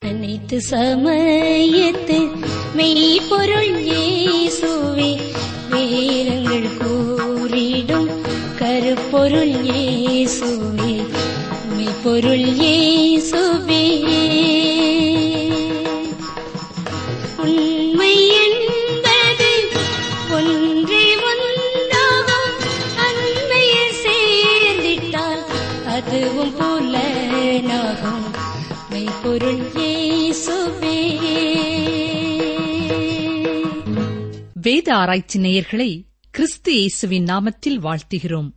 அனைத்து சமயத்து மெய்ப்பொருள் இயேசுவே வேதங்கள் கூறிடும் கருப்பொருள் இயேசுவே மெய்ப்பொருள் இயேசுவே உண்மை என்பது ஒன்றே ஒன்றாகும் அண்மையில் சேர்ந்திட்டால் அதுவும் புலனாகும் மெய்ப்பொருள் இயேசுவே வேத ஆராய்ச்சி நேயர்களை கிறிஸ்து இயேசுவின் நாமத்தில் வாழ்த்துகிறோம்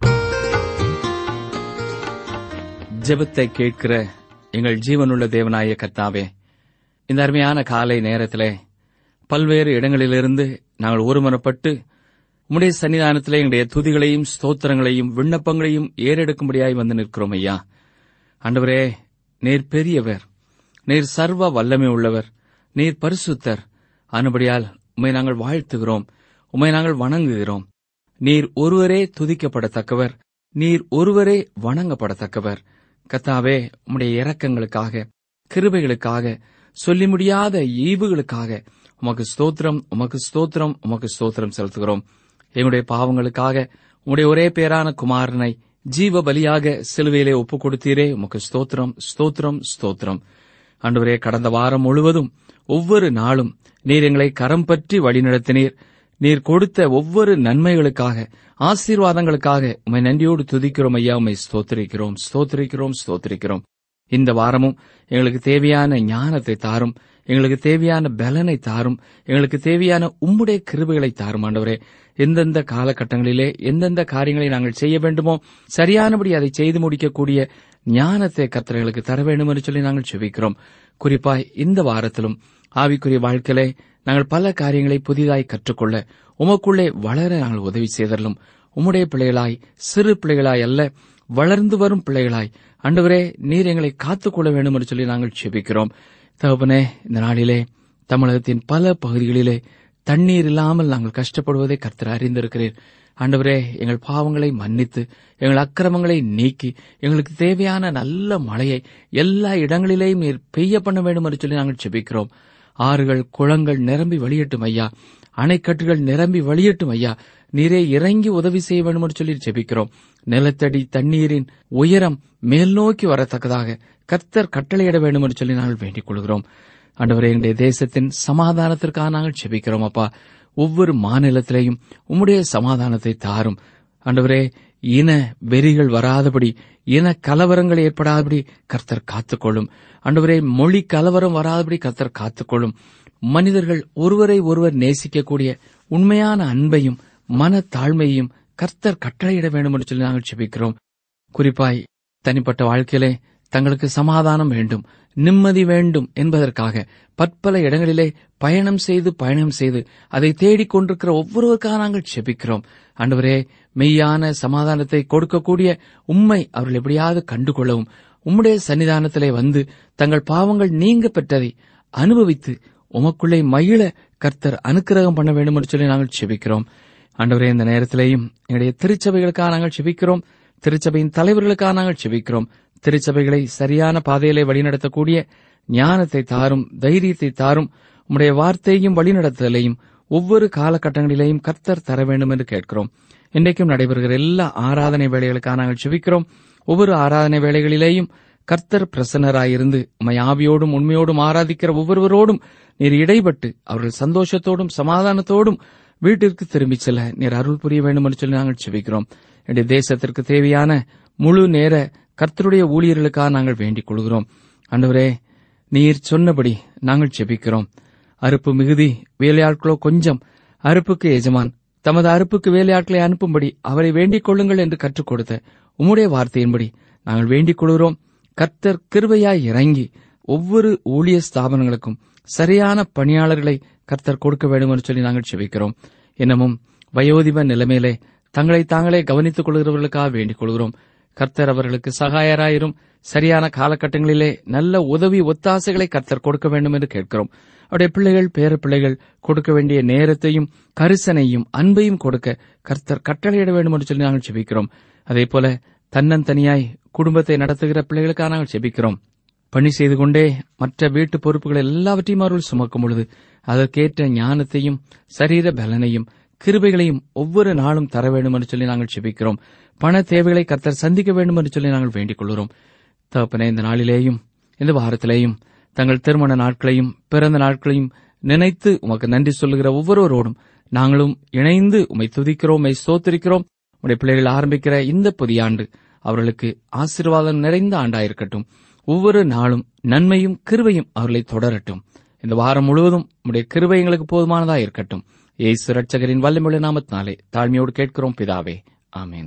ஜெபத்தை கேட்கிற எங்கள் ஜீவனுள்ள தேவனாய கர்த்தாவே இந்த அருமையான காலை நேரத்திலே பல்வேறு இடங்களிலிருந்து நாங்கள் ஒருமனப்பட்டு உம்முடைய சன்னிதானத்திலே எங்களுடைய துதிகளையும் ஸ்தோத்திரங்களையும் விண்ணப்பங்களையும் ஏறெடுக்கும்படியாய் வந்து நிற்கிறோம் ஐயா ஆண்டவரே நீர் பெரியவர் நீர் சர்வ வல்லமை உள்ளவர் நீர் பரிசுத்தர் ஆனபடியால் உம்மை நாங்கள் வாழ்த்துகிறோம் உம்மை நாங்கள் வணங்குகிறோம் நீர் ஒருவரே துதிக்கப்படத்தக்கவர் நீர் ஒருவரே வணங்கப்படத்தக்கவர் கத்தாவே உம்முடைய இரக்கங்களுக்காக கிருபைகளுக்காக சொல்லி முடியாத ஈவுகளுக்காக உமக்கு ஸ்தோத்திரம் உமக்கு ஸ்தோத்திரம் உமக்கு ஸ்தோத்திரம் செலுத்துகிறோம் எங்களுடைய பாவங்களுக்காக உம்முடைய ஒரே பேரான குமாரனை ஜீவ பலியாக சிலுவையிலே ஒப்புக் கொடுத்தீரே உமக்கு ஸ்தோத்திரம் ஸ்தோத்திரம் ஸ்தோத்திரம் ஆண்டவரே கடந்த வாரம் முழுவதும் ஒவ்வொரு நாளும் நீர் எங்களை கரம் பற்றி வழிநடத்தினீர் நீர் கொடுத்த ஒவ்வொரு நன்மைகளுக்காக ஆசீர்வாதங்களுக்காக உம்மை நன்றியோடு துதிக்கிறோம் ஐயா உம்மை ஸ்தோத்திரிக்கிறோம் ஸ்தோத்திரிக்கிறோம் ஸ்தோத்திரிக்கிறோம் இந்த வாரமும் எங்களுக்கு தேவையான ஞானத்தை தாரும் எங்களுக்கு தேவையான பலனை தாரும் எங்களுக்கு தேவையான உம்முடைய கிருபைகளை தாரும் ஆண்டவரே எந்தெந்த காலகட்டங்களிலே எந்தெந்த காரியங்களை நாங்கள் செய்ய வேண்டுமோ சரியானபடி அதை செய்து முடிக்கக்கூடிய ஞானத்தை கர்த்தர்களுக்கு தர வேண்டும் என்று சொல்லி நாங்கள் செபிக்கிறோம் குறிப்பாய் இந்த வாரத்திலும் ஆவிக்குரிய வாழ்க்கையிலே நாங்கள் பல காரியங்களை புதிதாய் கற்றுக்கொள்ள உமக்குள்ளே வளர நாங்கள் உதவி செய்தரலும் உம்முடைய பிள்ளைகளாய் சிறு பிள்ளைகளாய் அல்ல வளர்ந்து வரும் பிள்ளைகளாய் ஆண்டவரே நீர் எங்களை காத்துக்கொள்ள வேண்டும் என்று சொல்லி நாங்கள் செபிக்கிறோம் தகப்பனே இந்த நாளிலே தமிழகத்தின் பல பகுதிகளிலே தண்ணீர் இல்லாமல் நாங்கள் கஷ்டப்படுவதை கர்த்தர் அறிந்திருக்கிறீர் ஆண்டவரே எங்கள் பாவங்களை மன்னித்து எங்கள் அக்கிரமங்களை நீக்கி எங்களுக்கு தேவையான நல்ல மழையை எல்லா இடங்களிலேயும் நீர் பெய்ய பண்ண வேண்டும் என்று சொல்லி நாங்கள் செபிக்கிறோம் ஆறுகள் குளங்கள் நிரம்பி வழியட்டும் ஐயா அணைக்கட்டுகள் நிரம்பி வழியட்டும் ஐயா நீரே இறங்கி உதவி செய்ய வேண்டும் என்று சொல்லி ஜெபிக்கிறோம் நிலத்தடி தண்ணீரின் உயரம் மேல் நோக்கி வரத்தக்கதாக கர்த்தர் கட்டளையிட வேண்டும் என்று சொல்லி நாங்கள் வேண்டிக் கொள்கிறோம் ஆண்டவரே எங்களுடைய தேசத்தின் சமாதானத்திற்காக நாங்கள் ஜெபிக்கிறோம் அப்பா ஒவ்வொரு மாநிலத்திலேயும் உம்முடைய சமாதானத்தை தாரும் ஆண்டவரே இன வெறிகள் வராதபடி இன கலவரங்கள் ஏற்படாதபடி கர்த்தர் காத்துக்கொள்ளும் ஆண்டவரே மொழி கலவரம் வராதபடி கர்த்தர் காத்துக்கொள்ளும் மனிதர்கள் ஒருவரை ஒருவர் நேசிக்கக்கூடிய உண்மையான அன்பையும் மன தாழ்மையையும் கர்த்தர் கட்டளையிட வேண்டும் என்று சொல்லி நாங்கள் செபிக்கிறோம் குறிப்பாய் தனிப்பட்ட வாழ்க்கையிலே தங்களுக்கு சமாதானம் வேண்டும் நிம்மதி வேண்டும் என்பதற்காக பற்பல இடங்களிலே பயணம் செய்து பயணம் செய்து அதை தேடிக் கொண்டிருக்கிற ஒவ்வொருவருக்காக நாங்கள் செபிக்கிறோம் ஆண்டவரே மெய்யான சமாதானத்தை கொடுக்கக்கூடிய உம்மை அவர்கள் எப்படியாவது கண்டுகொள்ளவும் உம்முடைய சன்னிதானத்திலே வந்து தங்கள் பாவங்கள் நீங்க பெற்றதை அனுபவித்து உமக்குள்ளே மகிழ கர்த்தர் அனுக்கிரகம் பண்ண வேண்டும் என்று சொல்லி நாங்கள் செபிக்கிறோம் ஆண்டவரே இந்த நேரத்திலேயும் எங்களுடைய திருச்சபைகளுக்காக நாங்கள் செபிக்கிறோம் திருச்சபையின் தலைவர்களுக்காக நாங்கள் செபிக்கிறோம் திருச்சபைகளை சரியான பாதையிலே வழிநடத்தக்கூடிய ஞானத்தை தாரும் தைரியத்தை தாரும் உம்முடைய வார்த்தையும் வழிநடத்தலையும் ஒவ்வொரு காலகட்டங்களிலேயும் கர்த்தர் தர வேண்டும் என்று கேட்கிறோம் இன்றைக்கும் நடைபெறுகிற எல்லா ஆராதனை வேலைகளுக்காக நாங்கள் செபிக்கிறோம் ஒவ்வொரு ஆராதனை வேலைகளிலேயும் கர்த்தர் பிரசன்னராயிருந்து உம்மை ஆவியோடும் உண்மையோடும் ஆராதிக்கிற ஒவ்வொருவரோடும் நீர் இடைப்பட்டு அவர்கள் சந்தோஷத்தோடும் சமாதானத்தோடும் வீட்டிற்கு திரும்பிச் செல்ல நீர் அருள் புரிய வேண்டும் என்று சொல்லி நாங்கள் செபிக்கிறோம் என்னுடைய தேசத்திற்கு தேவையான முழு நேர கர்த்தருடைய ஊழியர்களுக்காக நாங்கள் வேண்டிக் கொள்கிறோம் ஆண்டவரே நீர் சொன்னபடி நாங்கள் செபிக்கிறோம் அறுப்பு மிகுதி வேலையாட்களோ கொஞ்சம் அறுப்புக்கு எஜமான் தமது அறுப்புக்கு வேலையாட்களை அனுப்பும்படி அவரை வேண்டிக் கொள்ளுங்கள் என்று கற்றுக் கொடுத்த உம்முடைய வார்த்தையின்படி நாங்கள் வேண்டிக் கொள்கிறோம் கர்த்தர் கிருபையாய் இறங்கி ஒவ்வொரு ஊழிய ஸ்தாபனங்களுக்கும் சரியான பணியாளர்களை கர்த்தர் கொடுக்க வேண்டும் என்று சொல்லி நாங்கள் செபிக்கிறோம் இன்னமும் வயோதிப நிலைமையிலே தங்களை தாங்களே கவனித்துக் கொள்கிறவர்களுக்காக வேண்டிக் கொள்கிறோம் கர்த்தர் அவர்களுக்கு சகாயராயிரும் சரியான காலகட்டங்களிலே நல்ல உதவி ஒத்தாசைகளை கர்த்தர் கொடுக்க வேண்டும் என்று கேட்கிறோம் அவருடைய பிள்ளைகள் பேர பிள்ளைகள் கொடுக்க வேண்டிய நேரத்தையும் கரிசனையும் அன்பையும் கொடுக்க கர்த்தர் கட்டளையிட வேண்டும் என்று சொல்லி நாங்கள் செபிக்கிறோம் அதே போல தன்னந்தனியாய் குடும்பத்தை நடத்துகிற பிள்ளைகளுக்காக நாங்கள் செபிக்கிறோம் பணி செய்து கொண்டே மற்ற வீட்டு பொறுப்புகள் எல்லாவற்றையும் அவர்கள் சுமக்கும் பொழுது அதற்கேற்ற ஞானத்தையும் சரீர பலனையும் கிருபைகளையும் ஒவ்வொரு நாளும் தர வேண்டும் என்று சொல்லி நாங்கள் செபிக்கிறோம் பண தேவைகளை கர்த்தர் சந்திக்க வேண்டும் என்று சொல்லி நாங்கள் வேண்டிக் கொள்கிறோம் தகப்பனே இந்த நாளிலேயும் இந்த வாரத்திலேயும் தங்கள் திருமண நாட்களையும் பிறந்த நாட்களையும் நினைத்து உமக்கு நன்றி சொல்லுகிற ஒவ்வொருவரோடும் நாங்களும் இணைந்து உமை துதிக்கிறோம் உமை சோத்திருக்கிறோம் உடைய பிள்ளைகள் ஆரம்பிக்கிற இந்த புதிய ஆண்டு அவர்களுக்கு ஆசீர்வாதம் நிறைந்த ஆண்டாயிருக்கட்டும் ஒவ்வொரு நாளும் நன்மையும் கிருபையும் அவர்களை தொடரட்டும் இந்த வாரம் முழுவதும் உடைய கிருபை எங்களுக்கு போதுமானதா இருக்கட்டும் ஏசு ரட்சகரின் வல்லமுள்ள நாமத்தினாலே தாழ்மையோடு கேட்கிறோம் பிதாவே ஆமேன்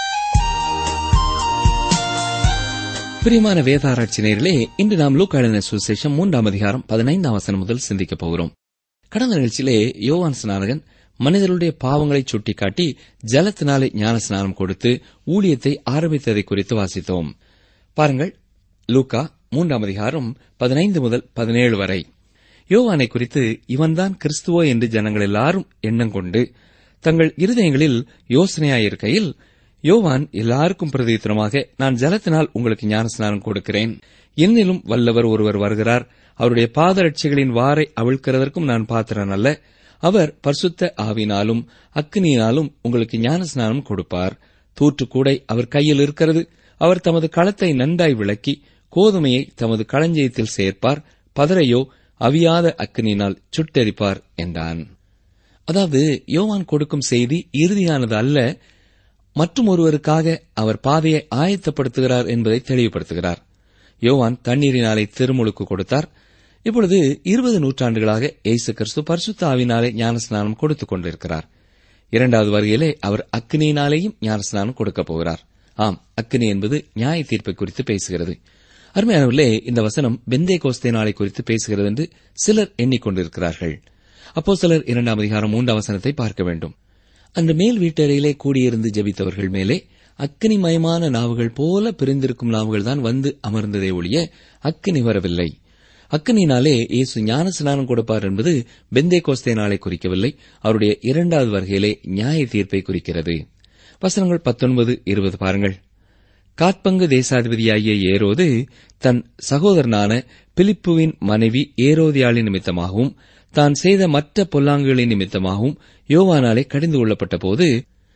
பிரியமான வேதாராய்ச்சி நேயர்களே இன்று நாம் லூக்கா எழுதின சுவிசேஷம் மூன்றாம் அதிகாரம் பதினைந்தாம் வசனம் முதல் சிந்திக்கப் போகிறோம் கடந்த நிகழ்ச்சியிலே யோவான் ஸ்நானகன் மனிதர்களுடைய பாவங்களை சுட்டிக்காட்டி ஜலத்தினாலே ஞான ஸ்நானம் கொடுத்து ஊழியத்தை ஆரம்பித்ததை குறித்து வாசித்தோம் பாருங்கள் லூக்கா மூன்றாம் அதிகாரம் பதினைந்து முதல் பதினேழு வரை யோவானை குறித்து இவன்தான் கிறிஸ்துவோ என்று ஜனங்கள் எல்லாரும் எண்ணம் கொண்டு தங்கள் இருதயங்களில் யோசனையாயிருக்கையில் யோவான் எல்லாருக்கும் பிரதித்திரமாக நான் ஜலத்தினால் உங்களுக்கு ஞானஸ்நானம் கொடுக்கிறேன் என்னிலும் வல்லவர் ஒருவர் வருகிறார் அவருடைய பாதரட்சிகளின் வாரை அவிழ்க்கிறதற்கும் நான் பாத்திரன் அல்ல அவர் பரிசுத்த ஆவினாலும் அக்னியினாலும் உங்களுக்கு ஞானஸ்நானம் கொடுப்பார் தூற்றுக்கூடை அவர் கையில் இருக்கிறது அவர் தமது களத்தை நன்றாய் விளக்கி கோதுமையை தமது களஞ்சியத்தில் சேர்ப்பார் பதரையோ அவியாத அக்னியினால் சுட்டெரிப்பார் என்றான் அதாவது யோவான் கொடுக்கும் செய்தி இறுதியானது அல்ல மற்றும் ஒருவருக்காக அவர் பாதையை ஆயத்தப்படுத்துகிறார் என்பதை தெளிவுபடுத்துகிறார் யோவான் தண்ணீரினாலே திருமுழுக்கு கொடுத்தார் இப்பொழுது இருபது நூற்றாண்டுகளாக இயேசு கிறிஸ்து பரிசுத்த ஆவினாலே ஞானஸ்நானம் கொடுத்துக் கொண்டிருக்கிறார் இரண்டாவது வருகையிலே அவர் அக்னியினாலேயும் ஞானஸ்நானம் கொடுக்கப் போகிறார் ஆம் அக்னி என்பது நியாய தீர்ப்பை குறித்து பேசுகிறது அருமையானவர்களே இந்த வசனம் பெந்தே கோஸ்தே நாளை குறித்து பேசுகிறது என்று சிலர் எண்ணிக்கொண்டிருக்கிறார்கள் அப்போ சிலர் இரண்டாம் அதிகாரம் மூன்றாம் வசனத்தை பார்க்க வேண்டும் அந்த மேல் வீட்டறையிலே கூடியிருந்து ஜெபித்தவர்கள் மேலே அக்கினிமயமான நாவுகள் போல பிரிந்திருக்கும் நாவுகள் தான் வந்து அமர்ந்ததே ஒழிய அக்கினி வரவில்லை அக்கினினாலே இயேசு ஞான ஸ்நானம் கொடுப்பார் என்பது பெந்தே கோஸ்தே நாளை குறிக்கவில்லை அவருடைய இரண்டாவது வருகையிலே நியாய தீர்ப்பை குறிக்கிறது வசனங்கள் பத்தொன்பது இருபது பாருங்கள் காட்பங்கு தேசாதிபதியாகிய ஏரோது தன் சகோதரனான பிலிப்புவின் மனைவி ஏரோதியாளின் நிமித்தமாகவும் தான் செய்த மற்ற பொல்லாங்குகளின் நிமித்தமாகவும் யோவானாலே கடிந்து கொள்ளப்பட்ட போது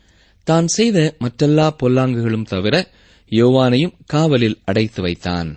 தான் செய்த மற்றெல்லா பொல்லாங்குகளும் தவிர யோவானையும் காவலில் அடைத்து வைத்தான்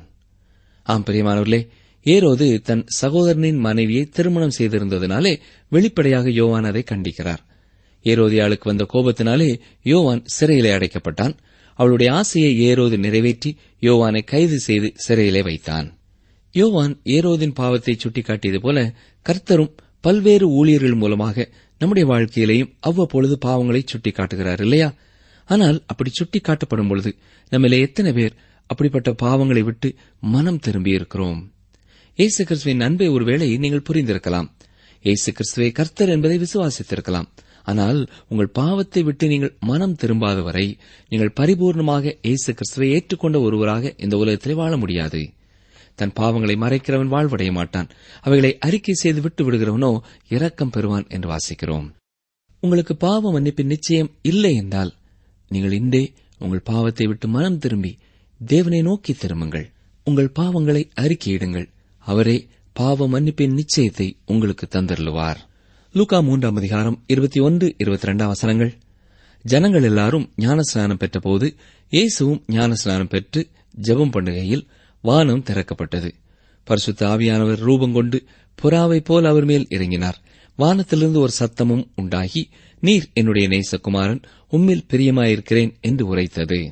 ஆம் பிரியமானவர்களே ஏரோது தன் சகோதரனின் மனைவியை திருமணம் செய்திருந்ததினாலே வெளிப்படையாக யோவான் அதை கண்டிக்கிறார் ஏரோதியாளுக்கு வந்த கோபத்தினாலே யோவான் சிறையிலே அடைக்கப்பட்டான் அவளுடைய ஆசையை ஏரோது நிறைவேற்றி யோவானை கைது செய்து சிறையிலே வைத்தான் யோவான் ஏரோதின் பாவத்தை சுட்டிக்காட்டியது போல கர்த்தரும் பல்வேறு ஊழியர்கள் மூலமாக நம்முடைய வாழ்க்கையிலேயும் அவ்வப்பொழுது பாவங்களை சுட்டிக்காட்டுகிறார் இல்லையா ஆனால் அப்படி சுட்டிக்காட்டப்படும் பொழுது நம்மிலே எத்தனை பேர் அப்படிப்பட்ட பாவங்களை விட்டு மனம் திரும்பியிருக்கிறோம் இயேசு கிறிஸ்துவின் அன்பை ஒருவேளை நீங்கள் புரிந்திருக்கலாம் இயேசு கிறிஸ்துவை கர்த்தர் என்பதை விசுவாசித்திருக்கலாம் ஆனால் உங்கள் பாவத்தை விட்டு நீங்கள் மனம் திரும்பாத வரை நீங்கள் பரிபூர்ணமாக இயேசு கிறிஸ்துவை ஏற்றுக்கொண்ட ஒருவராக இந்த உலகத்திலே வாழ முடியாது தன் பாவங்களை மறைக்கிறவன் வாழ்வடைய மாட்டான் அவைகளை அறிக்கை செய்து விட்டு விடுகிறவனோ இரக்கம் பெறுவான் என்று வாசிக்கிறோம் உங்களுக்கு பாவ மன்னிப்பின் நிச்சயம் இல்லை என்றால் நீங்கள் இன்றே உங்கள் பாவத்தை விட்டு மனம் திரும்பி தேவனை நோக்கி திரும்புங்கள் உங்கள் பாவங்களை அறிக்கையிடுங்கள் அவரே பாவ மன்னிப்பின் நிச்சயத்தை உங்களுக்கு தந்தருளுவார் லூகா மூன்றாம் அதிகாரம் இருபத்தி ஒன்று இருபத்தி ரெண்டாம் வசனங்கள் ஜனங்கள் எல்லாரும் ஞானஸ்நானம் பெற்றபோது இயேசுவும் ஞானஸ்நானம் பெற்று ஜெபம் பண்ணுகையில் வானம் திறக்கப்பட்டது பரிசுத்த ஆவியானவர் ரூபம் கொண்டு புறாவைப் போல் அவர் மேல் இறங்கினார் வானத்திலிருந்து ஒரு சத்தமும் உண்டாகி நீர் என்னுடைய நேசகுமாரன் உம்மில் பிரியமாயிருக்கிறேன் என்று உரைத்தது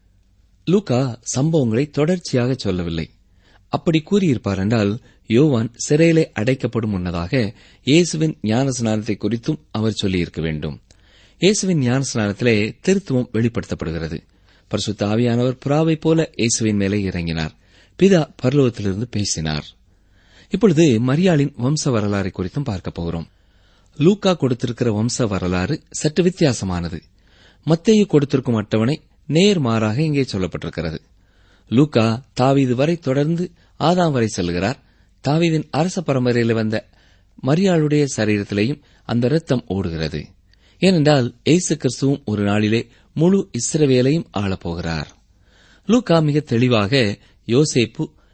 லூகா சம்பவங்களை தொடர்ச்சியாக சொல்லவில்லை அப்படி கூறியிருப்பார் என்றால் யோவான் சிறையிலே அடைக்கப்படும் முன்னதாக இயேசுவின் ஞானஸ்நானத்தை குறித்தும் அவர் சொல்லியிருக்க வேண்டும் இயேசுவின் ஞானஸ்நானத்திலே திருத்துவம் வெளிப்படுத்தப்படுகிறது பரிசுத்த ஆவியானவர் புறாவைப் போல இயேசுவின் மேலே இறங்கினார் பிதா பரலோகத்திலிருந்து பேசினார் இப்பொழுது மரியாளின் வம்ச வரலாறை குறித்தும் பார்க்க போகிறோம் லூக்கா கொடுத்திருக்கிற வம்ச வரலாறு சற்று வித்தியாசமானது மத்தேயு கொடுத்திருக்கும் அட்டவணை நேர்மாறாக இங்கே சொல்லப்பட்டிருக்கிறது லூக்கா தாவீது வரை தொடர்ந்து ஆதாம் வரை செல்கிறார் தாவீதின் அரச பரம்பரையில் வந்த மரியாளுடைய சரீரத்திலேயும் அந்த இரத்தம் ஓடுகிறது ஏனென்றால் ஏசு கிறிஸ்துவும் ஒரு நாளிலே முழு இஸ்ரவேலையும் ஆளப்போகிறார் லூக்கா மிக தெளிவாக யோசேப்பு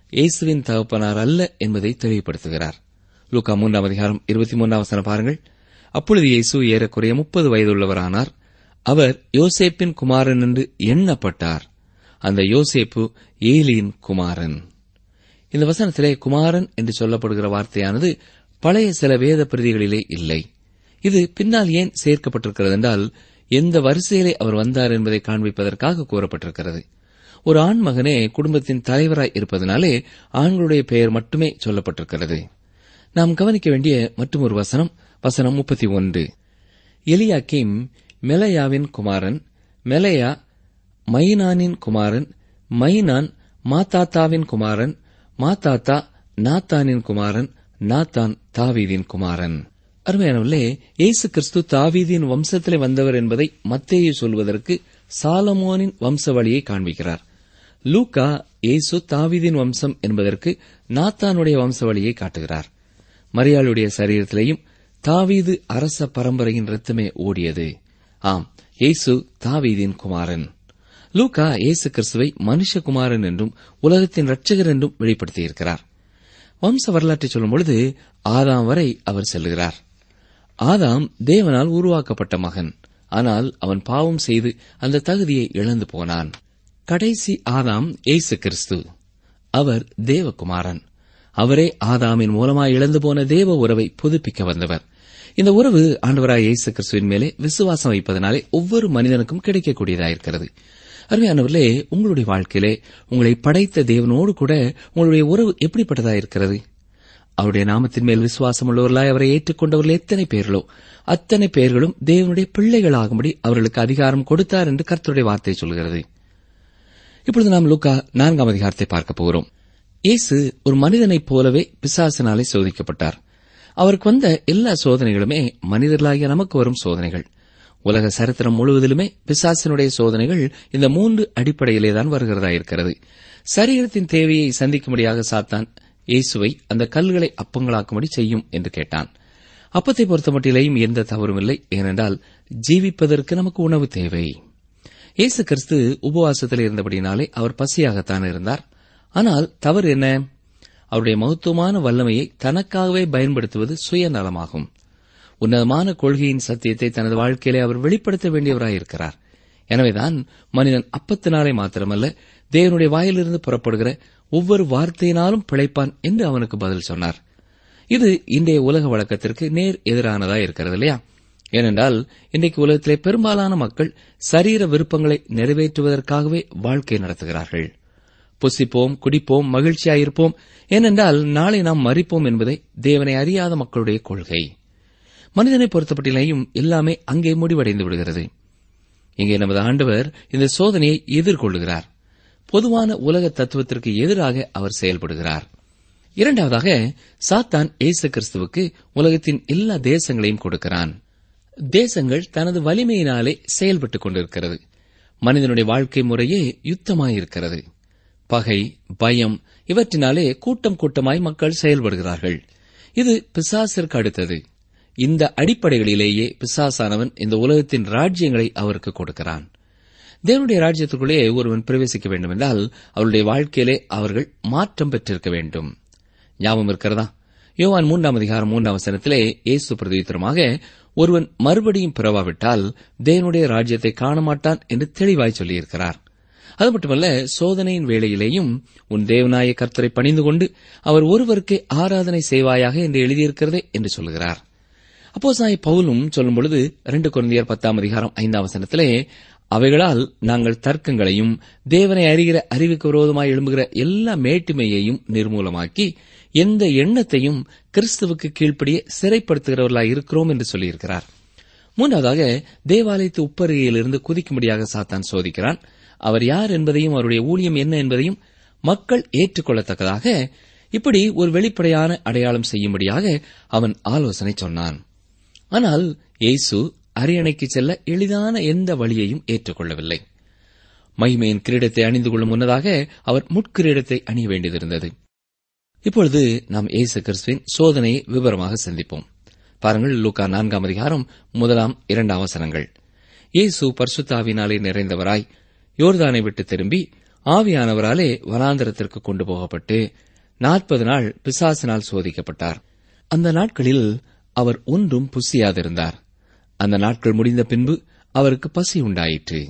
இயேசுவின் தகப்பனார் அல்ல என்பதை தெளிவுபடுத்துகிறார் லூக்கா மூன்றாம் அதிகாரம் இருபத்தி மூன்றாம் வசனம் பாருங்கள் அப்பொழுது இயேசு ஏறக்குறைய முப்பது வயதுள்ளவரானார் அவர் யோசேப்பின் குமாரன் என்று எண்ணப்பட்டார் அந்த யோசேப்பு ஏலியின் குமாரன் இந்த வசனத்திலே குமாரன் என்று சொல்லப்படுகிற வார்த்தையானது பழைய சில வேத பிரதிகளிலே இல்லை இது பின்னால் ஏன் சேர்க்கப்பட்டிருக்கிறது என்றால் எந்த வரிசையிலே அவர் வந்தார் என்பதை காண்பிப்பதற்காக கூறப்பட்டிருக்கிறது ஒரு ஆண் மகனே குடும்பத்தின் தலைவராய் இருப்பதனாலே ஆண்களுடைய பெயர் மட்டுமே சொல்லப்பட்டிருக்கிறது நாம் கவனிக்க வேண்டிய மற்றும் ஒரு வசனம் வசனம் முப்பத்தி ஒன்று எலியாக்கிம் மெலையாவின் குமாரன் மெலையா மைனானின் குமாரன் மைனான் மாத்தாத்தாவின் குமாரன் மாத்தாத்தா நாத்தானின் குமாரன் நாத்தான் தாவீதின் குமாரன் அருமையானவர்களே இயேசு கிறிஸ்து தாவீதின் வம்சத்திலே வந்தவர் என்பதை மத்தேயு சொல்வதற்கு சாலமோனின் வம்ச வழியை காண்பிக்கிறார் லூக்கா இயேசு தாவீதின் வம்சம் என்பதற்கு நாத்தானுடைய வம்ச வழியை காட்டுகிறார் மரியாளுடைய சரீரத்திலேயும் தாவீது அரச பரம்பரையின் ரத்தமே ஓடியது ஆம் இயேசு தாவீதின் குமாரன் லூக்கா இயேசு கிறிஸ்துவை மனுஷகுமாரன் என்றும் உலகத்தின் ரட்சகர் என்றும் வெளிப்படுத்தியிருக்கிறார் வம்ச வரலாற்றை சொல்லும் பொழுது ஆதாம் வரை அவர் செல்கிறார் ஆதாம் தேவனால் உருவாக்கப்பட்ட மகன் ஆனால் அவன் பாவம் செய்து அந்த தகுதியை இழந்து போனான் கடைசி ஆதாம் இயேசு கிறிஸ்து அவர் தேவகுமாரன் அவரே ஆதாமின் மூலமாய் இழந்து போன தேவ உறவை புதுப்பிக்க வந்தவர் இந்த உறவு ஆண்டவராய் இயேசு கிறிஸ்துவின் மேலே விசுவாசம் வைப்பதனாலே ஒவ்வொரு மனிதனுக்கும் கிடைக்கக்கூடியதாயிருக்கிறது அருமையானவர்களே உங்களுடைய வாழ்க்கையிலே உங்களை படைத்த தேவனோடு கூட உங்களுடைய உறவு எப்படிப்பட்டதாயிருக்கிறது அவருடைய நாமத்தின் மேல் விசுவாசம் உள்ளவர்களாய் அவரை ஏற்றுக்கொண்டவர்கள் எத்தனை பேர்களோ அத்தனை பேர்களும் தேவனுடைய பிள்ளைகளாகும்படி அவர்களுக்கு அதிகாரம் கொடுத்தார் என்று கர்த்தருடைய வார்த்தை சொல்கிறது இப்பொழுது நாம் லூக்கா நான்காம் அதிகாரத்தை பார்க்க போகிறோம் இயேசு ஒரு மனிதனைப் போலவே பிசாசினாலே சோதிக்கப்பட்டார் அவருக்கு வந்த எல்லா சோதனைகளுமே மனிதர்களாகிய நமக்கு வரும் சோதனைகள் உலக சரித்திரம் முழுவதிலுமே பிசாசினுடைய சோதனைகள் இந்த மூன்று அடிப்படையிலேதான் வருகிறதா இருக்கிறது சரீரத்தின் தேவையை சந்திக்கும்படியாக சாத்தான் இயேசுவை அந்த கல்களை அப்பங்களாக்கும்படி செய்யும் என்று கேட்டான் அப்பத்தை பொறுத்தமட்டிலேயும் எந்த தவறும் இல்லை ஏனென்றால் ஜீவிப்பதற்கு நமக்கு உணவு தேவை இயேசு கிறிஸ்து உபவாசத்தில் இருந்தபடினாலே அவர் பசியாகத்தான் இருந்தார் ஆனால் தவறு என்ன அவருடைய மகத்துவமான வல்லமையை தனக்காகவே பயன்படுத்துவது சுயநலமாகும் உன்னதமான கொள்கையின் சத்தியத்தை தனது வாழ்க்கையிலே அவர் வெளிப்படுத்த வேண்டியவராயிருக்கிறார் எனவேதான் மனிதன் அப்பத்தினாலே மாத்திரமல்ல தேவனுடைய வாயிலிருந்து புறப்படுகிற ஒவ்வொரு வார்த்தையினாலும் பிழைப்பான் என்று அவனுக்கு பதில் சொன்னார் இது இன்றைய உலக வழக்கத்திற்கு நேர் எதிரானதா இருக்கிறது இல்லையா ஏனென்றால் இன்றைக்கு உலகத்திலே பெரும்பாலான மக்கள் சரீர விருப்பங்களை நிறைவேற்றுவதற்காகவே வாழ்க்கை நடத்துகிறார்கள் புசிப்போம் குடிப்போம் மகிழ்ச்சியாயிருப்போம் ஏனென்றால் நாளை நாம் மறிப்போம் என்பதை தேவனை அறியாத மக்களுடைய கொள்கை மனிதனை பொறுத்தப்பட்டிலேயும் எல்லாமே அங்கே முடிவடைந்து விடுகிறது இங்கே நமது ஆண்டவர் இந்த சோதனையை எதிர்கொள்கிறார் பொதுவான உலக தத்துவத்திற்கு எதிராக அவர் செயல்படுகிறார் இரண்டாவதாக சாத்தான் இயேசு கிறிஸ்துவுக்கு உலகத்தின் எல்லா தேசங்களையும் கொடுக்கிறான் தேசங்கள் தனது வலிமையினாலே செயல்பட்டுக் கொண்டிருக்கிறது மனிதனுடைய வாழ்க்கை முறையே யுத்தமாயிருக்கிறது பகை பயம் இவற்றினாலே கூட்டம் கூட்டமாய் மக்கள் செயல்படுகிறார்கள் இது பிசாசிற்கு அடுத்தது இந்த அடிப்படைகளிலேயே பிசாசானவன் இந்த உலகத்தின் ராஜ்யங்களை அவருக்கு கொடுக்கிறான் தேவனுடைய ராஜ்யத்துக்குள்ளே ஒருவன் பிரவேசிக்க வேண்டுமென்றால் அவருடைய வாழ்க்கையிலே அவர்கள் மாற்றம் பெற்றிருக்க வேண்டும் ஞாபகம் இருக்கிறதா யோவான் மூன்றாம் அதிகாரம் மூன்றாம் வசனத்திலே இயேசு பிரதியுத்தரமாக ஒருவன் மறுபடியும் பிறவாவிட்டால் தேவனுடைய ராஜ்யத்தை காண மாட்டான் என்று தெளிவாய் சொல்லியிருக்கிறார் அது மட்டுமல்ல சோதனையின் வேளையிலேயும் உன் தேவநாய கர்த்தரை பணிந்து கொண்டு அவர் ஒருவருக்கே ஆராதனை செய்வாயாக என்று எழுதியிருக்கிறதே என்று சொல்கிறார் அப்போ சாய் பவுலும் சொல்லும் பொழுது இரண்டு குழந்தையர் பத்தாம் அதிகாரம் ஐந்தாம் வசனத்திலே அவைகளால் நாங்கள் தர்க்கங்களையும் தேவனை அறிகிற அறிவுக்கு விரோதமாய் எழும்புகிற எல்லா மேட்டுமையையும் நிர்மூலமாக்கி எந்த எண்ணத்தையும் கிறிஸ்துவுக்கு கீழ்ப்படிய சிறைப்படுத்துகிறவர்களாய் இருக்கிறோம் என்று சொல்லியிருக்கிறார் மூன்றாவதாக தேவாலயத்து உப்பருகையிலிருந்து குதிக்கும்படியாக சாத்தான் சோதிக்கிறான் அவர் யார் என்பதையும் அவருடைய ஊழியம் என்ன என்பதையும் மக்கள் ஏற்றுக்கொள்ளத்தக்கதாக இப்படி ஒரு வெளிப்படையான அடையாளம் செய்யும்படியாக அவன் ஆலோசனை சொன்னான் ஆனால் இயேசு அரியணைக்கு செல்ல எளிதான எந்த வழியையும் ஏற்றுக்கொள்ளவில்லை மகிமையின் கிரீடத்தை அணிந்து கொள்ளும் முன்னதாக அவர் முட்கிரீடத்தை அணிய வேண்டியதிருந்தது இப்பொழுது நாம் இயேசு கிறிஸ்துவின் சோதனையை விவரமாக சந்திப்போம் பாருங்கள் லூக்கா நான்காம் அதிகாரம் முதலாம் இரண்டாம் வசனங்கள் இயேசு பர்சுத்தாவினாலே நிறைந்தவராய் யோர்தானை விட்டு திரும்பி ஆவியானவராலே வனாந்தரத்திற்கு கொண்டு போகப்பட்டு நாற்பது நாள் பிசாசினால் சோதிக்கப்பட்டார் அந்த நாட்களில் அவர் ஒன்றும் புசியாதிருந்தார் அந்த நாட்கள் முடிந்த பின்பு அவருக்கு பசி உண்டாயிற்று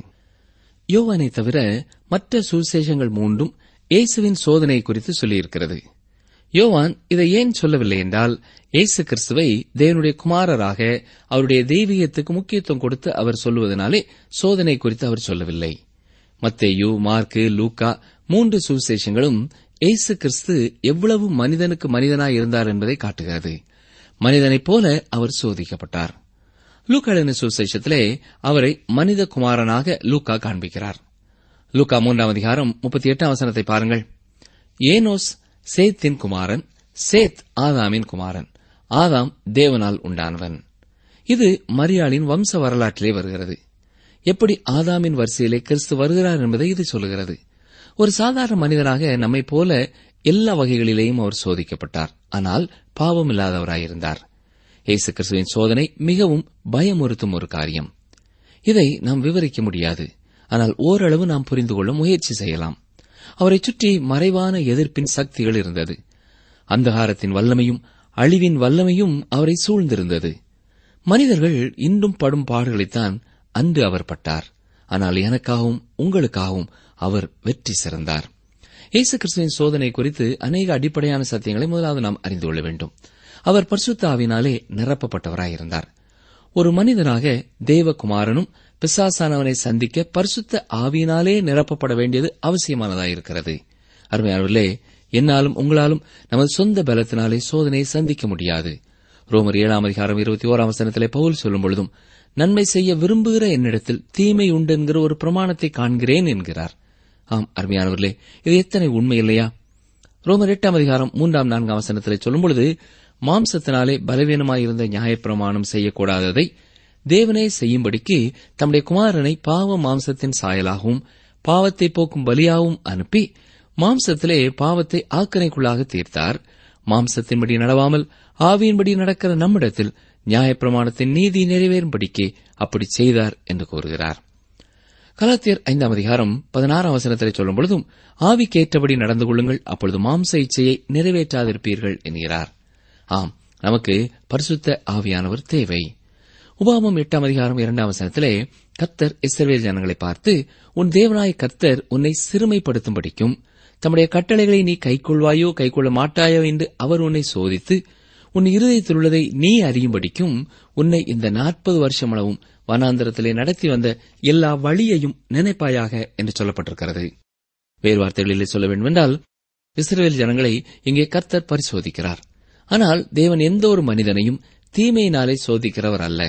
யோவானை தவிர மற்ற சுவிசேஷங்கள் மூன்றும் இயேசுவின் சோதனை குறித்து சொல்லியிருக்கிறது யோவான் இதை ஏன் சொல்லவில்லை என்றால் இயேசு கிறிஸ்துவை தேவனுடைய குமாரராக அவருடைய தெய்வீகத்துக்கு முக்கியத்துவம் கொடுத்து அவர் சொல்லுவதனாலே சோதனை குறித்து அவர் சொல்லவில்லை மத்தேயு மார்க்கு லூக்கா மூன்று சுவிசேஷங்களும் இயேசு கிறிஸ்து எவ்வளவு மனிதனுக்கு மனிதனாய் இருந்தார் என்பதை காட்டுகிறது மனிதனைப் போல அவர் சோதிக்கப்பட்டார் லூக்கா எழுதின சுவிசேஷத்திலே அவரை மனித குமாரனாக லூக்கா காண்பிக்கிறார் லூக்கா மூன்றாம் அதிகாரம் முப்பத்தி எட்டாம் வசனத்தை பாருங்கள் ஏனோஸ் சேத்தின் குமாரன் சேத் ஆதாமின் குமாரன் ஆதாம் தேவனால் உண்டானவன் இது மரியாளின் வம்ச வரலாற்றிலே வருகிறது எப்படி ஆதாமின் வரிசையிலே கிறிஸ்து வருகிறார் என்பதை இது சொல்லுகிறது ஒரு சாதாரண மனிதனாக நம்மைப் போல எல்லா வகைகளிலேயும் அவர் சோதிக்கப்பட்டார் ஆனால் பாவம் இல்லாதவராயிருந்தார் இயேசு கிறிஸ்துவின் சோதனை மிகவும் பயமுறுத்தும் ஒரு காரியம் இதை நாம் விவரிக்க முடியாது ஆனால் ஓரளவு நாம் புரிந்து கொள்ள முயற்சி செய்யலாம் அவரைச் சுற்றி மறைவான எதிர்ப்பின் சக்திகள் இருந்தது அந்தகாரத்தின் வல்லமையும் அழிவின் வல்லமையும் அவரை சூழ்ந்திருந்தது மனிதர்கள் இன்றும் படும் பாடுகளைத்தான் அன்று அவர் பட்டார் ஆனால் எனக்காகவும் உங்களுக்காகவும் அவர் வெற்றி சிறந்தார் இயேசு கிறிஸ்துவின் சோதனை குறித்து அநேக அடிப்படையான சத்தியங்களை முதலாவது நாம் அறிந்து கொள்ள வேண்டும் அவர் பரிசுத்த ஆவினாலே நிரப்பப்பட்டவராயிருந்தார் ஒரு மனிதனாக தேவகுமாரனும் பிசாசானவனை சந்திக்க பரிசுத்த ஆவியினாலே நிரப்பப்பட வேண்டியது அவசியமானதாயிருக்கிறது அருமையானவர்களே என்னாலும் உங்களாலும் நமது சொந்த பலத்தினாலே சோதனையை சந்திக்க முடியாது ரோமர் ஏழாம் அதிகாரம் இருபத்தி ஓராம் வசனத்திலே பவுல் சொல்லும் பொழுதும் நன்மை செய்ய விரும்புகிற என்னிடத்தில் தீமை உண்டு என்கிற ஒரு பிரமாணத்தை காண்கிறேன் என்கிறார் ஆம் அருமையானவர்களே இது எத்தனை உண்மை இல்லையா ரோமர் எட்டாம் அதிகாரம் மூன்றாம் நான்காம் வசனத்திலே சொல்லும் பொழுது மாம்சத்தினாலே பலவீனமாயிருந்த நியாயப்பிரமாணம் செய்யக்கூடாததை தேவனே செய்யும்படிக்கு தம்முடைய குமாரனை பாவ மாம்சத்தின் சாயலாகவும் பாவத்தை போக்கும் பலியாகவும் அனுப்பி மாம்சத்திலே பாவத்தை ஆக்கனைக்குள்ளாக தீர்த்தார் மாம்சத்தின்படி நடவாமல் ஆவியின்படி நடக்கிற நம்மிடத்தில் நியாயப்பிரமாணத்தின் நீதி நிறைவேறும்படிக்கே அப்படி செய்தார் என்று கூறுகிறார் கலாத்தியர் ஐந்தாம் அதிகாரம் பதினாறாம் வசனத்திலே சொல்லும் பொழுதும் ஆவிக்கேற்றபடி நடந்து கொள்ளுங்கள் அப்பொழுது மாம்ச இச்சையை நிறைவேற்றாதிருப்பீர்கள் என்கிறார் ஆம் நமக்கு பரிசுத்த ஆவியானவர் தேவை உபாமம் எட்டாம் அதிகாரம் இரண்டாம் வசனத்திலே கத்தர் இஸ்ரவேல் ஜனங்களை பார்த்து உன் தேவனாய கர்த்தர் உன்னை சிறுமைப்படுத்தும்படிக்கும் தம்முடைய கட்டளைகளை நீ கைக்கொள்வாயோ கைக்கொள்ள மாட்டாயோ என்று அவர் உன்னை சோதித்து உன் இருதயத்தில் உள்ளதை நீ அறியும்படிக்கும் உன்னை இந்த நாற்பது வருஷமளவும் வனாந்தரத்திலே நடத்தி வந்த எல்லா வழியையும் நினைப்பாயாக என்று சொல்லப்பட்டிருக்கிறது வேறு வார்த்தைகளிலே சொல்ல வேண்டுமென்றால் இஸ்ரேல் ஜனங்களை இங்கே கர்த்தர் பரிசோதிக்கிறார் ஆனால் தேவன் எந்த ஒரு மனிதனையும் தீமையினாலே சோதிக்கிறவர் அல்ல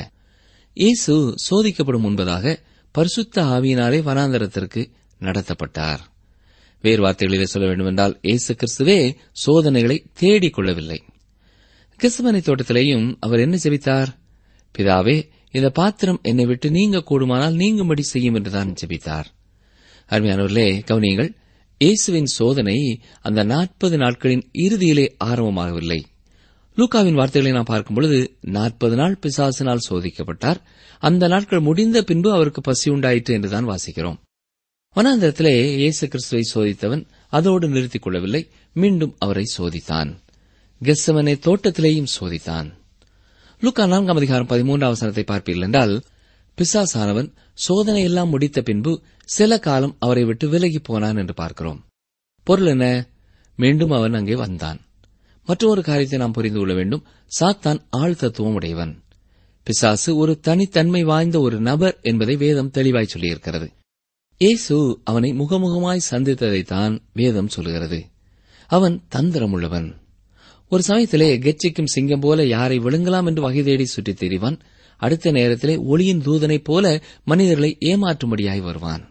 இயேசு சோதிக்கப்படும் முன்பதாக பரிசுத்த ஆவியினாலே வனாந்தரத்திற்கு நடத்தப்பட்டார் வேறு வார்த்தைகளிலே சொல்ல வேண்டுமென்றால் இயேசு கிறிஸ்துவே சோதனைகளை தேடிக் கொள்ளவில்லை கிறிஸ்துவனை தோட்டத்திலேயும் அவர் என்ன ஜெபித்தார் பிதாவே இந்த பாத்திரம் என்னை விட்டு நீங்க கூடுமானால் நீங்கும்படி செய்யும் என்றுதான் ஜெபித்தார் அருமையானவர்களே கவனியங்கள் இயேசுவின் சோதனை அந்த நாற்பது நாட்களின் இறுதியிலே ஆரம்பமாகவில்லை லூக்காவின் வார்த்தைகளை நாம் பார்க்கும் பொழுது நாற்பது நாள் பிசாசினால் சோதிக்கப்பட்டார் அந்த நாட்கள் முடிந்த பின்பு அவருக்கு பசி உண்டாயிற்று என்றுதான் வாசிக்கிறோம் வனாந்திரத்திலே இயேசு கிறிஸ்துவை சோதித்தவன் அதோடு நிறுத்திக் கொள்ளவில்லை மீண்டும் அவரை சோதித்தான் கெஸ்ஸவனை தோட்டத்திலேயும் சோதித்தான் லூக்கா நான்காம் அதிகாரம் பதிமூன்றாம் வசனத்தை பார்ப்பீர்கள் என்றால் பிசாசானவன் சோதனை எல்லாம் முடித்த பின்பு சில காலம் அவரை விட்டு விலகி போனான் என்று பார்க்கிறோம் பொருள் என்ன மீண்டும் அவன் அங்கே வந்தான் மற்றொரு காரியத்தை நாம் புரிந்து கொள்ள வேண்டும் சாத்தான் ஆள் தத்துவம் உடையவன் பிசாசு ஒரு தனித்தன்மை வாய்ந்த ஒரு நபர் என்பதை வேதம் தெளிவாய் சொல்லியிருக்கிறது இயேசு அவனை முகமுகமாய் சந்தித்ததைத்தான் வேதம் சொல்கிறது அவன் தந்திரமுள்ளவன் ஒரு சமயத்திலே கெச்சிக்கும் சிங்கம் போல யாரை விழுங்கலாம் என்று வகை தேடி சுற்றித் திரிவான் அடுத்த நேரத்திலே ஒளியின் தூதனைப் போல மனிதர்களை ஏமாற்றும்படியாய் வருவான்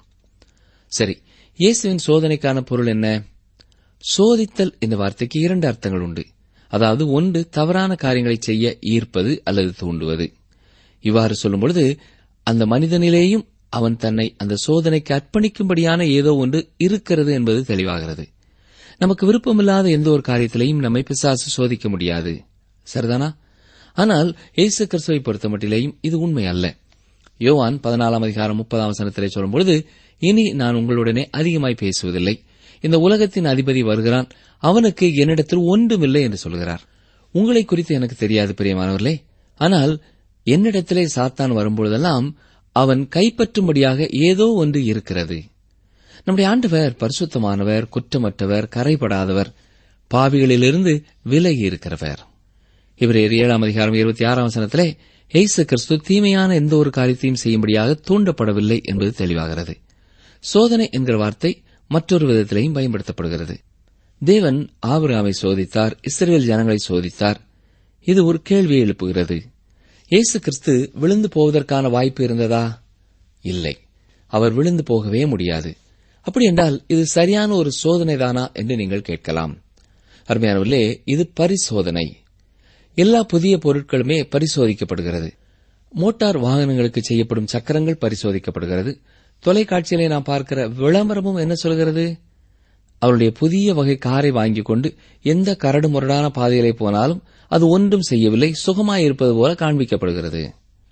சரி இயேசுவின் சோதனைக்கான பொருள் என்ன சோதித்தல் இந்த வார்த்தைக்கு இரண்டு அர்த்தங்கள் உண்டு அதாவது ஒன்று தவறான காரியங்களை செய்ய ஈர்ப்பது அல்லது தூண்டுவது இவ்வாறு சொல்லும் பொழுது அந்த மனிதனிலேயும் அவன் தன்னை அந்த சோதனைக்கு அர்ப்பணிக்கும்படியான ஏதோ ஒன்று இருக்கிறது என்பது தெளிவாகிறது நமக்கு விருப்பமில்லாத எந்த ஒரு காரியத்திலையும் நம்மை பிசாசு சோதிக்க முடியாது சரிதானா ஆனால் இயேசு கிறிஸ்துவை பொறுத்தமட்டிலேயும் இது உண்மை அல்ல யோவான் பதினாலாம் அதிகாரம் முப்பதாம் வசனத்திலே சொல்லும்பொழுது இனி நான் உங்களுடனே அதிகமாய் பேசுவதில்லை இந்த உலகத்தின் அதிபதி வருகிறான் அவனுக்கு என்னிடத்தில் ஒன்றுமில்லை என்று சொல்கிறார் உங்களை குறித்து எனக்கு தெரியாது பிரியமானவர்களே ஆனால் என்னிடத்திலே சாத்தான் வரும்பொழுதெல்லாம் அவன் கைப்பற்றும்படியாக ஏதோ ஒன்று இருக்கிறது நம்முடைய ஆண்டவர் பரிசுத்தமானவர் குற்றமற்றவர் கரைபடாதவர் பாவிகளிலிருந்து விலகி இருக்கிறவர் இவரேர் ஏழாம் அதிகாரம் இருபத்தி ஆறாம் வசனத்திலே இயேசு கிறிஸ்து தீமையான எந்த ஒரு காரியத்தையும் செய்யும்படியாக தூண்டப்படவில்லை என்பது தெளிவாகிறது சோதனை என்கிற வார்த்தை மற்றொரு விதத்திலையும் பயன்படுத்தப்படுகிறது தேவன் ஆபிரகாமை சோதித்தார் இஸ்ரேல் ஜனங்களை சோதித்தார் இது ஒரு கேள்வியை எழுப்புகிறது இயேசு கிறிஸ்து விழுந்து போவதற்கான வாய்ப்பு இருந்ததா இல்லை அவர் விழுந்து போகவே முடியாது அப்படி என்றால் இது சரியான ஒரு சோதனைதானா என்று நீங்கள் கேட்கலாம் அருமையானவர்களே இது பரிசோதனை எல்லா புதிய பொருட்களுமே பரிசோதிக்கப்படுகிறது மோட்டார் வாகனங்களுக்கு செய்யப்படும் சக்கரங்கள் பரிசோதிக்கப்படுகிறது தொலைக்காட்சியிலே நாம் பார்க்கிற விளம்பரமும் என்ன சொல்கிறது அவருடைய புதிய வகை காரை வாங்கிக் கொண்டு எந்த கரடு முரடான பாதையிலே போனாலும் அது ஒன்றும் செய்யவில்லை சுகமாயிருப்பது போல காண்பிக்கப்படுகிறது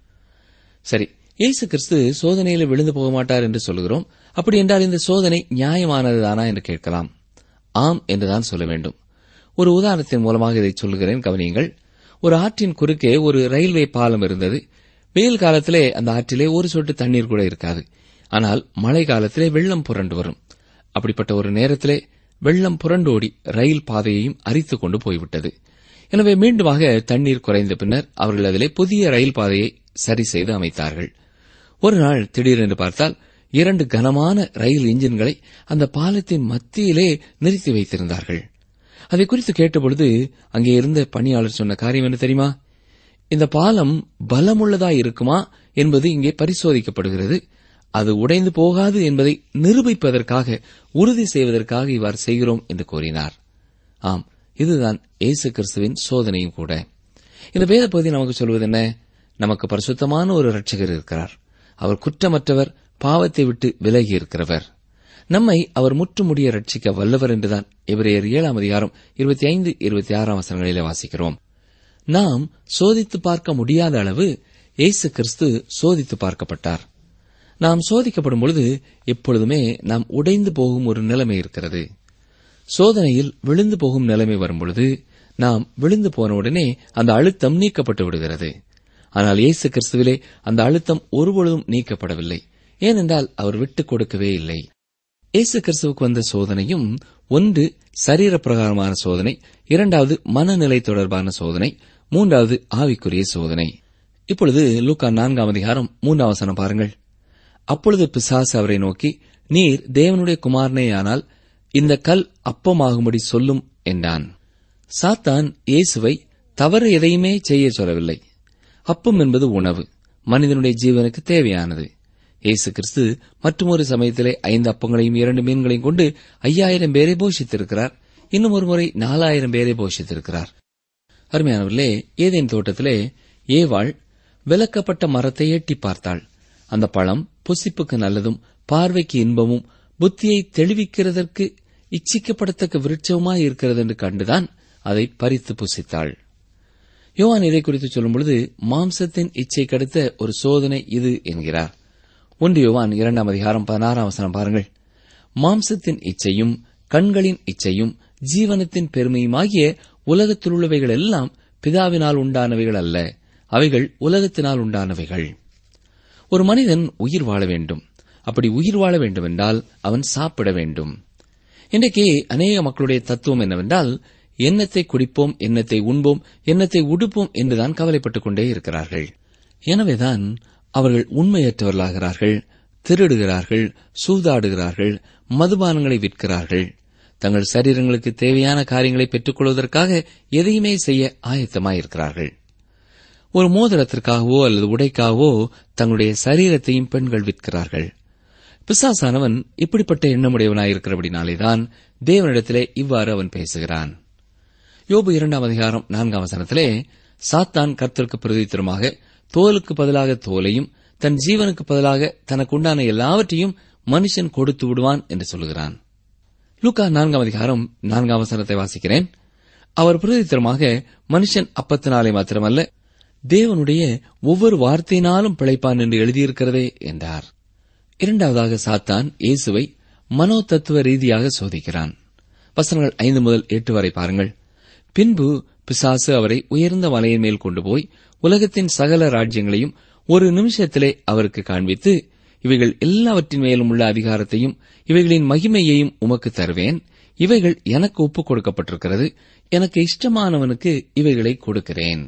சரி இயேசு கிறிஸ்து சோதனையில் விழுந்து போக மாட்டார் என்று சொல்கிறோம் அப்படி என்றால் இந்த சோதனை நியாயமானதுதானா என்று கேட்கலாம் ஆம் என்றுதான் சொல்ல வேண்டும் ஒரு உதாரணத்தின் மூலமாக இதை சொல்கிறேன் கவனியுங்கள் ஒரு ஆற்றின் குறுக்கே ஒரு ரயில்வே பாலம் இருந்தது வெயில் காலத்திலே அந்த ஆற்றிலே ஒரு சொட்டு தண்ணீர் கூட இருக்காது ஆனால் மழை காலத்திலே வெள்ளம் புரண்டு வரும் அப்படிப்பட்ட ஒரு நேரத்திலே வெள்ளம் புரண்டோடி ரயில் பாதையையும் அரித்துக் கொண்டு போய்விட்டது எனவே மீண்டுமாக தண்ணீர் குறைந்த பின்னர் அவர்கள் அதிலே புதிய ரயில் பாதையை சரி செய்து அமைத்தார்கள் ஒரு நாள் திடீரென்று பார்த்தால் இரண்டு கனமான ரயில் இன்ஜின்களை அந்த பாலத்தின் மத்தியிலே நிறுத்தி வைத்திருந்தார்கள் அதை குறித்து கேட்டபொழுது அங்கே இருந்த பணியாளர் சொன்ன காரியம் என்ன தெரியுமா இந்த பாலம் பலமுள்ளதா இருக்குமா என்பது இங்கே பரிசோதிக்கப்படுகிறது அது உடைந்து போகாது என்பதை நிரூபிப்பதற்காக உறுதி செய்வதற்காக இவ்வாறு செய்கிறோம் என்று கூறினார் ஆம் இதுதான் இயேசு கிறிஸ்துவின் சோதனையும் கூட இந்த வேத பகுதி நமக்கு சொல்வது என்ன நமக்கு பரிசுத்தமான ஒரு இரட்சகர் இருக்கிறார் அவர் குற்றமற்றவர் பாவத்தை விட்டு விலகி இருக்கிறவர் நம்மை அவர் முற்றுமுடிய ரட்சிக்க வல்லவர் என்றுதான் எபிரேயர் ஏழாம் அதிகாரம் இருபத்தி ஐந்து இருபத்தி ஆறாம் வசனங்களிலே வாசிக்கிறோம் நாம் சோதித்து பார்க்க முடியாத அளவு இயேசு கிறிஸ்து சோதித்து பார்க்கப்பட்டார் நாம் சோதிக்கப்படும் பொழுது எப்பொழுதுமே நாம் உடைந்து போகும் ஒரு நிலைமை இருக்கிறது சோதனையில் விழுந்து போகும் நிலைமை வரும்பொழுது நாம் விழுந்து போன உடனே அந்த அழுத்தம் நீக்கப்பட்டு விடுகிறது ஆனால் இயேசு கிறிஸ்துவிலே அந்த அழுத்தம் ஒருபொழுதும் நீக்கப்படவில்லை ஏனென்றால் அவர் விட்டுக் கொடுக்கவே இல்லை இயேசு கிறிஸ்துவுக்கு வந்த சோதனையும் ஒன்று சரீர பிரகாரமான சோதனை இரண்டாவது மனநிலை தொடர்பான சோதனை மூன்றாவது ஆவிக்குரிய சோதனை இப்பொழுது லூக்கா நான்காம் அதிகாரம் மூன்றாம் வசனம் பாருங்கள் அப்பொழுது பிசாசு அவரை நோக்கி நீர் தேவனுடைய குமாரனேயானால் இந்த கல் அப்பமாகும்படி சொல்லும் என்றான் சாத்தான் இயேசுவை தவறு எதையுமே செய்ய சொல்லவில்லை அப்பம் என்பது உணவு மனிதனுடைய ஜீவனுக்கு தேவையானது இயேசு கிறிஸ்து மற்றொரு சமயத்திலே ஐந்து அப்பங்களையும் இரண்டு மீன்களையும் கொண்டு ஐயாயிரம் பேரை போஷித்திருக்கிறார் இன்னும் ஒரு முறை நாலாயிரம் பேரை போஷித்திருக்கிறார் அருமையானவர்களே ஏதேன் தோட்டத்திலே ஏவாள் விலக்கப்பட்ட மரத்தை எட்டி பார்த்தாள் அந்த பழம் புசிப்புக்கு நல்லதும் பார்வைக்கு இன்பமும் புத்தியை தெளிவிக்கிறதற்கு இச்சிக்கப்படத்தக்க விருட்சமாய் இருக்கிறது என்று கண்டுதான் அதை பறித்து புசித்தாள் யோவான் இதை குறித்து சொல்லும்பொழுது மாம்சத்தின் இச்சை கடுத்த ஒரு சோதனை இது என்கிறார் ஒன்று யோவான் இரண்டாம் அதிகாரம் பதினாறாம் வசனம் பாருங்கள் மாம்சத்தின் இச்சையும் கண்களின் இச்சையும் ஜீவனத்தின் பெருமையுமாகிய உலகத்தில் உள்ளவைகள் எல்லாம் பிதாவினால் உண்டானவைகள் அல்ல அவைகள் உலகத்தினால் உண்டானவைகள் ஒரு மனிதன் உயிர் வாழ வேண்டும் அப்படி உயிர் வாழ வேண்டுமென்றால் அவன் சாப்பிட வேண்டும் இன்றைக்கு அநேக மக்களுடைய தத்துவம் என்னவென்றால் எண்ணத்தை குடிப்போம் எண்ணத்தை உண்போம் எண்ணத்தை உடுப்போம் என்றுதான் கவலைப்பட்டுக் கொண்டே இருக்கிறார்கள் எனவேதான் அவர்கள் உண்மையற்றவர்களாகிறார்கள் திருடுகிறார்கள் சூதாடுகிறார்கள் மதுபானங்களை விற்கிறார்கள் தங்கள் சரீரங்களுக்கு தேவையான காரியங்களை பெற்றுக் கொள்வதற்காக எதையுமே செய்ய ஆயத்தமாயிருக்கிறார்கள் ஒரு மோதிரத்திற்காகவோ அல்லது உடைக்காகவோ தங்களுடைய சரீரத்தையும் பெண்கள் விற்கிறார்கள் பிசாசானவன் இப்படிப்பட்ட எண்ணமுடையவனாயிருக்கிறபடினாலேதான் தேவனிடத்திலே இவ்வாறு அவன் பேசுகிறான் யோபு இரண்டாம் அதிகாரம் நான்காம் வசனத்திலே சாத்தான் கர்த்தருக்கு பிரதித்திரமாக தோலுக்கு பதிலாக தோலையும் தன் ஜீவனுக்கு பதிலாக தனக்கு உண்டான எல்லாவற்றையும் மனுஷன் கொடுத்து விடுவான் என்று சொல்கிறான் லூக்கா நான்காம் அதிகாரம் நான்காம் வசனத்தை வாசிக்கிறேன் அவர் பிரதித்திரமாக மனுஷன் அப்பத்தினாலே மாத்திரமல்ல தேவனுடைய ஒவ்வொரு வார்த்தையினாலும் பிழைப்பான் என்று எழுதியிருக்கிறதே என்றார் இரண்டாவதாக சாத்தான் இயேசுவை மனோ தத்துவ ரீதியாக சோதிக்கிறான் வசனங்கள் ஐந்து முதல் எட்டு வரை பாருங்கள் பின்பு பிசாசு அவரை உயர்ந்த மலையின் மேல் கொண்டு போய் உலகத்தின் சகல ராஜ்யங்களையும் ஒரு நிமிஷத்திலே அவருக்கு காண்பித்து இவைகள் எல்லாவற்றின் மேலும் உள்ள அதிகாரத்தையும் இவைகளின் மகிமையையும் உமக்கு தருவேன் இவைகள் எனக்கு ஒப்புக் கொடுக்கப்பட்டிருக்கிறது எனக்கு இஷ்டமானவனுக்கு இவைகளை கொடுக்கிறேன்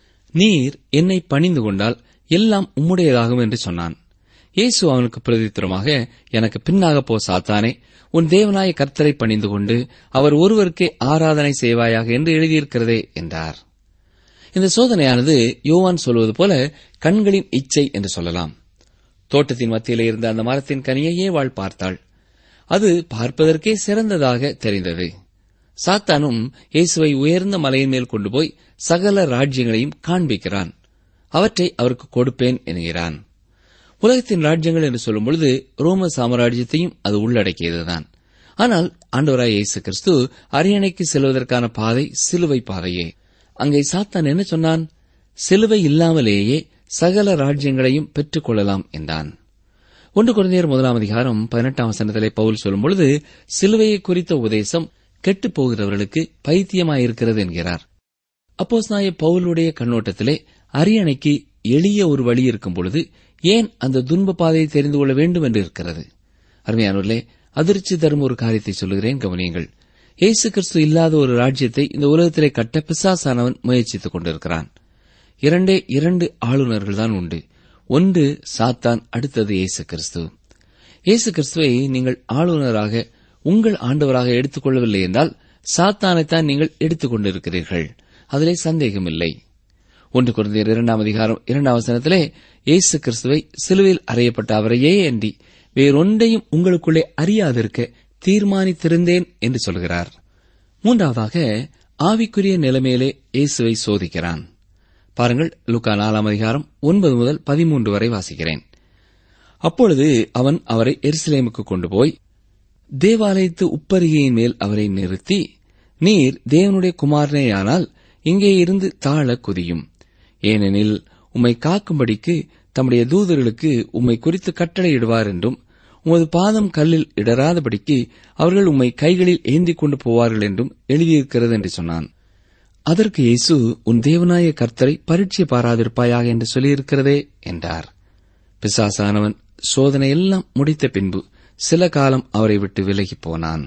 நீர் என்னை பணிந்து கொண்டால் எல்லாம் உம்முடையதாகும் என்று சொன்னான் இயேசு அவனுக்கு பிரதித்திரமாக எனக்கு பின்னாக போ சாத்தானே உன் தேவனாய கர்த்தரை பணிந்து கொண்டு அவர் ஒருவருக்கே ஆராதனை செய்வாயாக என்று எழுதியிருக்கிறதே என்றார் இந்த சோதனையானது யோவான் சொல்வது போல கண்களின் இச்சை என்று சொல்லலாம் தோட்டத்தின் மத்தியிலே இருந்த அந்த மரத்தின் கனியை ஏவாள் பார்த்தாள் அது பார்ப்பதற்கே சிறந்ததாக தெரிந்தது சாத்தானும் இயேசுவை உயர்ந்த மலையின் மேல் கொண்டு போய் சகல ராஜ்யங்களையும் காண்பிக்கிறான் அவற்றை அவருக்கு கொடுப்பேன் என்கிறான் உலகத்தின் ராஜ்யங்கள் என்று சொல்லும் பொழுது ரோம சாம்ராஜ்யத்தையும் அது உள்ளடக்கியதுதான் ஆனால் ஆண்டவராய் இயேசு கிறிஸ்து அரியணைக்கு செல்வதற்கான பாதை சிலுவை பாதையே அங்கே சாத்தான் என்ன சொன்னான் சிலுவை இல்லாமலேயே சகல ராஜ்யங்களையும் பெற்றுக் கொள்ளலாம் என்றான் ஒன்று குழந்தையர் முதலாம் அதிகாரம் பதினெட்டாம் வசனத்திலே பவுல் சொல்லும் பொழுது சிலுவையை குறித்த உபதேசம் கெட்டுப் போகிறவர்களுக்கு பைத்தியமாயிருக்கிறது என்கிறார் அப்போஸ் நாய பவுலுடைய கண்ணோட்டத்திலே அரியணைக்கு எளிய ஒரு வழி இருக்கும் பொழுது ஏன் அந்த துன்ப பாதையை தெரிந்து கொள்ள வேண்டும் என்று இருக்கிறது அருமையானவர்களே அதிர்ச்சி தரும் ஒரு காரியத்தை சொல்லுகிறேன் கவனியுங்கள் இயேசு கிறிஸ்து இல்லாத ஒரு ராஜ்யத்தை இந்த உலகத்திலே கட்ட பிசாசானவன் முயற்சித்துக் கொண்டிருக்கிறான் இரண்டே இரண்டு ஆளுநர்கள் தான் உண்டு ஒன்று சாத்தான் அடுத்தது இயேசு கிறிஸ்து இயேசு கிறிஸ்துவை நீங்கள் ஆளுநராக உங்கள் ஆண்டவராக எடுத்துக்கொள்ளவில்லை என்றால் சாத்தானைத்தான் நீங்கள் எடுத்துக் கொண்டிருக்கிறீர்கள் அதிலே சந்தேகமில்லை ஒன்று குழந்தையர் இரண்டாம் அதிகாரம் இரண்டாம் வசனத்திலே இயேசு கிறிஸ்துவை சிலுவையில் அறையப்பட்ட அவரையே அன்றி வேறொன்றையும் உங்களுக்குள்ளே அறியாதிருக்க தீர்மானித்திருந்தேன் என்று சொல்கிறார் மூன்றாவதாக ஆவிக்குரிய நிலைமையிலே இயேசுவை சோதிக்கிறான் பாருங்கள் லுக்கா நாலாம் அதிகாரம் ஒன்பது முதல் பதிமூன்று வரை வாசிக்கிறேன் அப்பொழுது அவன் அவரை எருசலேமுக்கு கொண்டு போய் தேவாலயத்து உப்பரிகையின் மேல் அவரை நிறுத்தி நீர் தேவனுடைய குமாரனேயானால் இங்கே இருந்து தாழ குதியும் ஏனெனில் உம்மை காக்கும்படிக்கு தம்முடைய தூதர்களுக்கு உம்மை குறித்து கட்டளையிடுவார் என்றும் உமது பாதம் கல்லில் இடராதபடிக்கு அவர்கள் உம்மை கைகளில் ஏந்திக் கொண்டு போவார்கள் என்றும் எழுதியிருக்கிறது என்று சொன்னான் அதற்கு இயேசு உன் தேவனாய கர்த்தரை பரீட்சை பாராதிருப்பாயாக என்று சொல்லியிருக்கிறதே என்றார் பிசாசானவன் சோதனை எல்லாம் முடித்த பின்பு சில காலம் அவரை விட்டு விலகிப் போனான்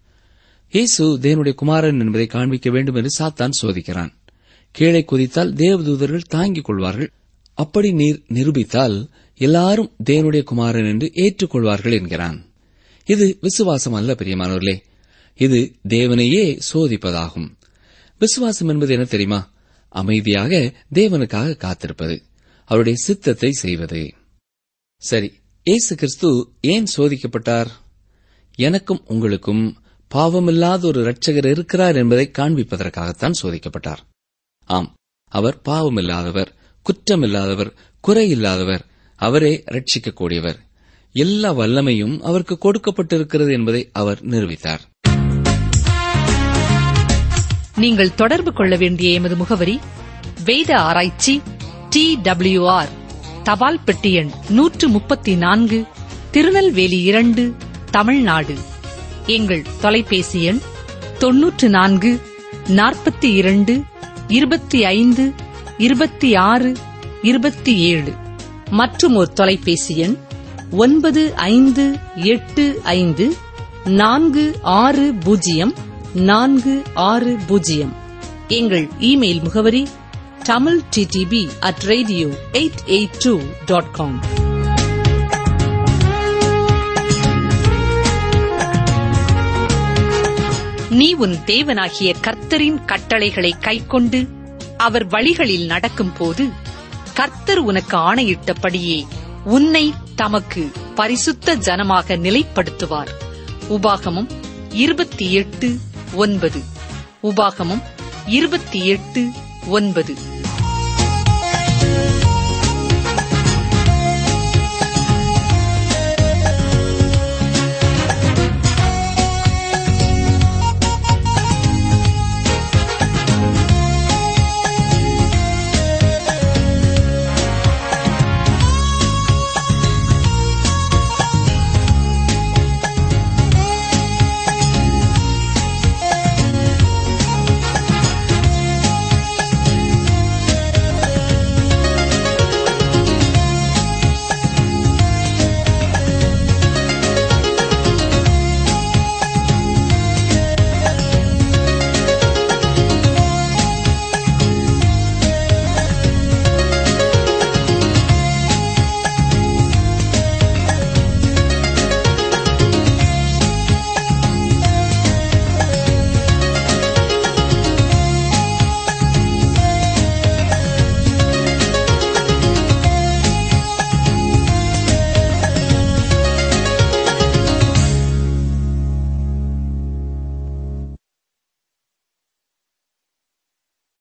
இயேசு தேவனுடைய குமாரன் என்பதை காண்பிக்க வேண்டும் என்று சாத்தான் சோதிக்கிறான் கீழே குதித்தால் தேவதூதர்கள் தாங்கிக் கொள்வார்கள் அப்படி நீர் நிரூபித்தால் எல்லாரும் தேவனுடைய குமாரன் என்று ஏற்றுக்கொள்வார்கள் என்கிறான் இது விசுவாசம் அல்ல பிரியமானவர்களே இது தேவனையே சோதிப்பதாகும் விசுவாசம் என்பது என்ன தெரியுமா அமைதியாக தேவனுக்காக காத்திருப்பது அவருடைய சித்தத்தை செய்வது சரி இயேசு கிறிஸ்து ஏன் சோதிக்கப்பட்டார் எனக்கும் உங்களுக்கும் பாவமில்லாத ஒரு இரட்சகர் இருக்கிறார் என்பதை காண்பிப்பதற்காகத்தான் சோதிக்கப்பட்டார் ஆம் அவர் பாவமில்லாதவர் குற்றமில்லாதவர் குறையில்லாதவர் அவரே ரட்சிக்கக்கூடியவர் எல்லா வல்லமையும் அவருக்கு கொடுக்கப்பட்டிருக்கிறது என்பதை அவர் நிரூபித்தார் நீங்கள் தொடர்பு கொள்ள வேண்டிய எமது முகவரி வேத ஆராய்ச்சி டி ஆர் தபால் பெட்டி எண் நூற்று முப்பத்தி நான்கு திருநெல்வேலி இரண்டு தமிழ்நாடு எங்கள் தொலைபேசி எண் தொன்னூற்று நான்கு நாற்பத்தி இரண்டு இருபத்தி ஐந்து இருபத்தி ஆறு இருபத்தி ஏழு மற்றும் ஒரு தொலைபேசி எண் ஒன்பது ஐந்து எட்டு ஐந்து நான்கு ஆறு பூஜ்ஜியம் நான்கு ஆறு பூஜ்ஜியம் எங்கள் இமெயில் முகவரி Tamil DTP at radio eight eight two dot com நீ உன் தேவனாகிய கர்த்தரின் கட்டளைகளை கைக்கொண்டு அவர் வழிகளில் நடக்கும்போது கர்த்தர் உனக்கு ஆணையிட்டபடியே உன்னை தமக்கு பரிசுத்த ஜனமாக நிலைப்படுத்துவார் உபாகமம் இருபத்தி எட்டு ஒன்பது உபாகமம் இருபத்தி எட்டு ஒன்பது